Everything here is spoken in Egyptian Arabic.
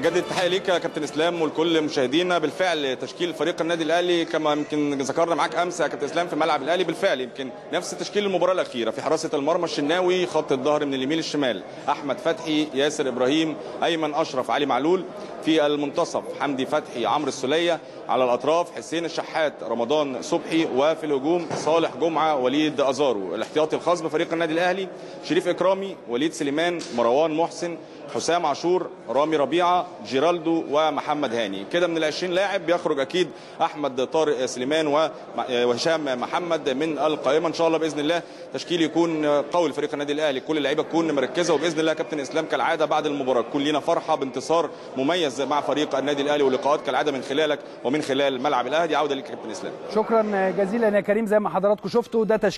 بجدد التحيه ليك يا كابتن اسلام ولكل مشاهدينا بالفعل تشكيل فريق النادي الاهلي كما يمكن ذكرنا معاك امس يا كابتن اسلام في ملعب الاهلي بالفعل يمكن نفس تشكيل المباراه الاخيره في حراسه المرمى الشناوي خط الظهر من اليمين للشمال احمد فتحي ياسر ابراهيم ايمن اشرف علي معلول في المنتصف حمدي فتحي عمرو السوليه على الاطراف حسين الشحات رمضان صبحي وفي الهجوم صالح جمعه وليد ازارو الاحتياطي الخاص بفريق النادي الاهلي شريف اكرامي وليد سليمان مروان محسن حسام عاشور رامي ربيعه جيرالدو ومحمد هاني كده من ال 20 لاعب بيخرج اكيد احمد طارق سليمان وهشام محمد من القائمه ان شاء الله باذن الله تشكيل يكون قوي لفريق النادي الاهلي كل اللعيبه تكون مركزه وباذن الله كابتن اسلام كالعاده بعد المباراه تكون لينا فرحه بانتصار مميز مع فريق النادي الاهلي ولقاءات كالعاده من خلالك ومن خلال ملعب الاهلي عوده ليك كابتن اسلام شكرا جزيلا يا كريم زي ما حضراتكم شفتوا ده تشكيل